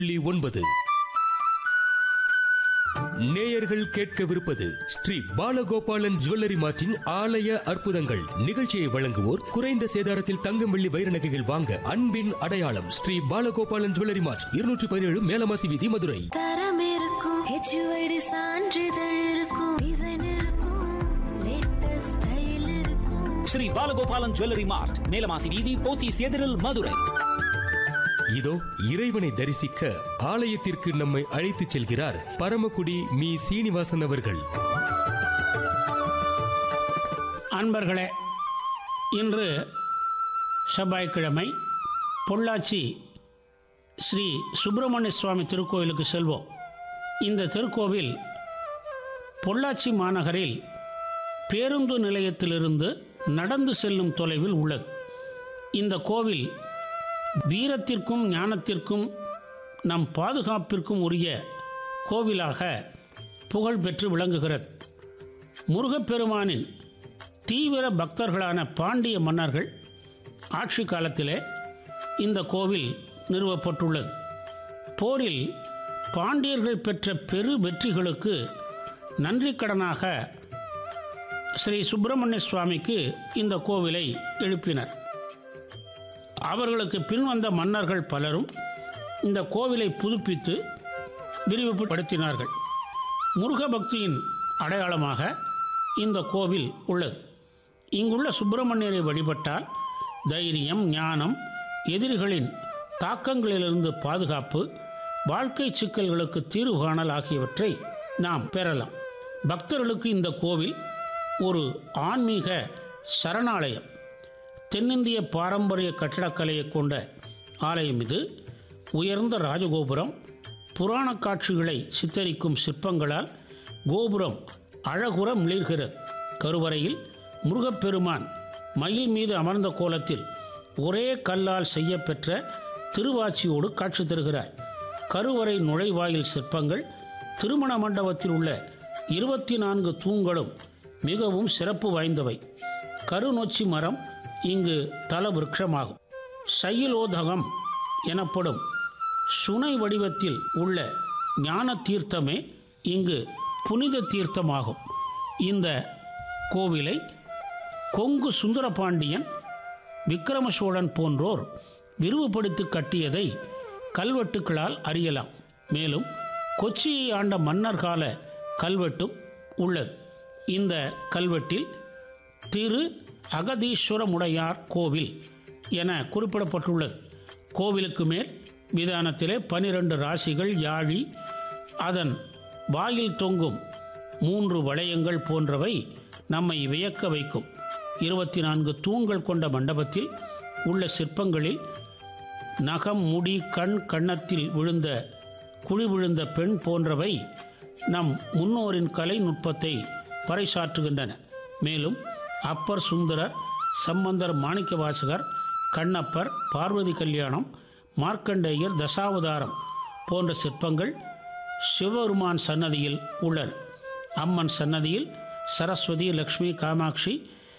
புள்ளி ஒன்பது நேயர்கள் கேட்கவிருப்பது ஸ்ரீ பாலகோபாலன் ஜுவல்லரி மார்ட்டின் ஆலய அற்புதங்கள் நிகழ்ச்சியை வழங்குவோர் குறைந்த சேதாரத்தில் தங்கம் வெள்ளி வைர நகைகள் வாங்க அன்பின் அடையாளம் ஸ்ரீ பாலகோபாலன் ஜுவல்லரி மார்ட் இருநூற்றி பதினேழு மேலமாசி வீதி மதுரை தரம் இருக்கும் ஹெச்யூஐடி சான்றிதழ் இருக்கும் டிசைன் இருக்கும் லேட்டஸ்ட் ஸ்டைல் இருக்கும் ஸ்ரீ பாலகோபாலன் ஜுவல்லரி மார்ட் மேலமாசி வீதி போத்தீஸ் எதிரில் மதுரை இதோ இறைவனை தரிசிக்க ஆலயத்திற்கு நம்மை அழைத்துச் செல்கிறார் பரமக்குடி மீ சீனிவாசன் அவர்கள் அன்பர்களே இன்று செவ்வாய்க்கிழமை பொள்ளாச்சி ஸ்ரீ சுப்பிரமணிய சுவாமி திருக்கோயிலுக்கு செல்வோம் இந்த திருக்கோவில் பொள்ளாச்சி மாநகரில் பேருந்து நிலையத்திலிருந்து நடந்து செல்லும் தொலைவில் உள்ளது இந்த கோவில் வீரத்திற்கும் ஞானத்திற்கும் நம் பாதுகாப்பிற்கும் உரிய கோவிலாக புகழ் பெற்று விளங்குகிறது முருகப்பெருமானின் தீவிர பக்தர்களான பாண்டிய மன்னர்கள் ஆட்சி காலத்திலே இந்த கோவில் நிறுவப்பட்டுள்ளது போரில் பாண்டியர்கள் பெற்ற பெரு வெற்றிகளுக்கு நன்றிக்கடனாக ஸ்ரீ சுப்பிரமணிய சுவாமிக்கு இந்த கோவிலை எழுப்பினர் அவர்களுக்கு பின்வந்த மன்னர்கள் பலரும் இந்த கோவிலை புதுப்பித்து விரிவுபடுத்தினார்கள் முருக பக்தியின் அடையாளமாக இந்த கோவில் உள்ளது இங்குள்ள சுப்பிரமணியரை வழிபட்டால் தைரியம் ஞானம் எதிரிகளின் தாக்கங்களிலிருந்து பாதுகாப்பு வாழ்க்கை சிக்கல்களுக்கு தீர்வு காணல் ஆகியவற்றை நாம் பெறலாம் பக்தர்களுக்கு இந்த கோவில் ஒரு ஆன்மீக சரணாலயம் தென்னிந்திய பாரம்பரிய கட்டடக்கலையை கொண்ட ஆலயம் இது உயர்ந்த ராஜகோபுரம் புராண காட்சிகளை சித்தரிக்கும் சிற்பங்களால் கோபுரம் அழகுற மிளிர்கிறது கருவறையில் முருகப்பெருமான் மயில் மீது அமர்ந்த கோலத்தில் ஒரே கல்லால் செய்யப்பெற்ற திருவாச்சியோடு காட்சி தருகிறார் கருவறை நுழைவாயில் சிற்பங்கள் திருமண மண்டபத்தில் உள்ள இருபத்தி நான்கு தூண்களும் மிகவும் சிறப்பு வாய்ந்தவை கருநொச்சி மரம் இங்கு தல விருட்சமாகும் சைலோதகம் எனப்படும் சுனை வடிவத்தில் உள்ள ஞான தீர்த்தமே இங்கு புனித தீர்த்தமாகும் இந்த கோவிலை கொங்கு சுந்தரபாண்டியன் விக்கிரம சோழன் போன்றோர் விரிவுபடுத்தி கட்டியதை கல்வெட்டுக்களால் அறியலாம் மேலும் கொச்சியை ஆண்ட மன்னர் கால கல்வெட்டும் உள்ளது இந்த கல்வெட்டில் திரு அகதீஸ்வரமுடையார் கோவில் என குறிப்பிடப்பட்டுள்ளது கோவிலுக்கு மேல் விதானத்திலே பனிரெண்டு ராசிகள் யாழி அதன் வாயில் தொங்கும் மூன்று வளையங்கள் போன்றவை நம்மை வியக்க வைக்கும் இருபத்தி நான்கு தூண்கள் கொண்ட மண்டபத்தில் உள்ள சிற்பங்களில் நகம் முடி கண் கன்னத்தில் விழுந்த குழி விழுந்த பெண் போன்றவை நம் முன்னோரின் கலை நுட்பத்தை பறைசாற்றுகின்றன மேலும் அப்பர் சுந்தரர் சம்பந்தர் மாணிக்கவாசகர் கண்ணப்பர் பார்வதி கல்யாணம் மார்க்கண்டேயர் தசாவதாரம் போன்ற சிற்பங்கள் சிவபெருமான் சன்னதியில் உள்ளன அம்மன் சன்னதியில் சரஸ்வதி லக்ஷ்மி காமாட்சி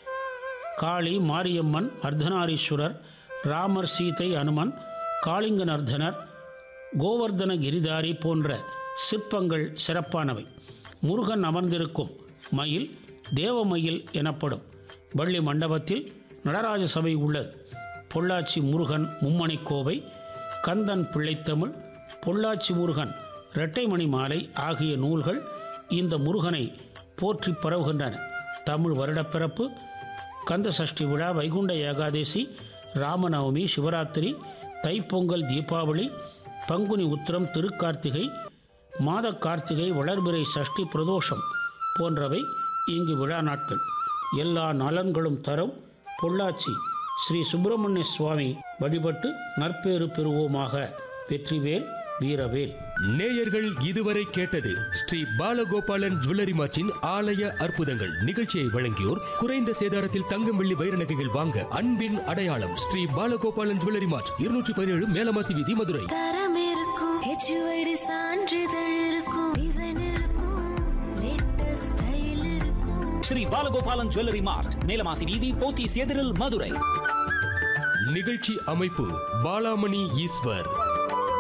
காளி மாரியம்மன் அர்த்தநாரீஸ்வரர் ராமர் சீதை அனுமன் காளிங்க நர்தனர் கோவர்தன கிரிதாரி போன்ற சிற்பங்கள் சிறப்பானவை முருகன் அமர்ந்திருக்கும் மயில் தேவமயில் எனப்படும் வள்ளி மண்டபத்தில் நடராஜ சபை உள்ளது பொள்ளாச்சி முருகன் மும்மணி கோவை கந்தன் பிள்ளைத்தமிழ் பொள்ளாச்சி முருகன் இரட்டைமணி மாலை ஆகிய நூல்கள் இந்த முருகனை போற்றி பரவுகின்றன தமிழ் வருடப்பிறப்பு கந்த சஷ்டி விழா வைகுண்ட ஏகாதேசி ராமநவமி சிவராத்திரி தைப்பொங்கல் தீபாவளி பங்குனி உத்திரம் திருக்கார்த்திகை மாத கார்த்திகை வளர்பிறை சஷ்டி பிரதோஷம் போன்றவை இங்கு விழா நாட்கள் எல்லா நலன்களும் தரும் பொள்ளாச்சி ஸ்ரீ சுப்பிரமணிய சுவாமி வழிபட்டு நற்பேறு பெறுவோமாக வெற்றிவேல் வீரவேல் நேயர்கள் இதுவரை கேட்டது ஸ்ரீ பாலகோபாலன் ஜுவல்லரி மார்ட்டின் ஆலய அற்புதங்கள் நிகழ்ச்சியை வழங்கியோர் குறைந்த சேதாரத்தில் தங்கம் வெள்ளி வைர நகைகள் வாங்க அன்பின் அடையாளம் ஸ்ரீ பாலகோபாலன் ஜுவல்லரி மார்ட் இருநூற்றி பதினேழு மேலமாசி வீதி மதுரை தரம் இருக்கும் ஹெச்யூஐடி சான்றிதழ் இருக்கும் டிசைன் இருக்கும் லேட்டஸ்ட் ஸ்டைல் இருக்கும் ஸ்ரீ பாலகோபாலன் ஜுவல்லரி மார்ட் மேலமாசி வீதி போத்தீஸ் எதிரில் மதுரை நிகழ்ச்சி அமைப்பு பாலாமணி ஈஸ்வர்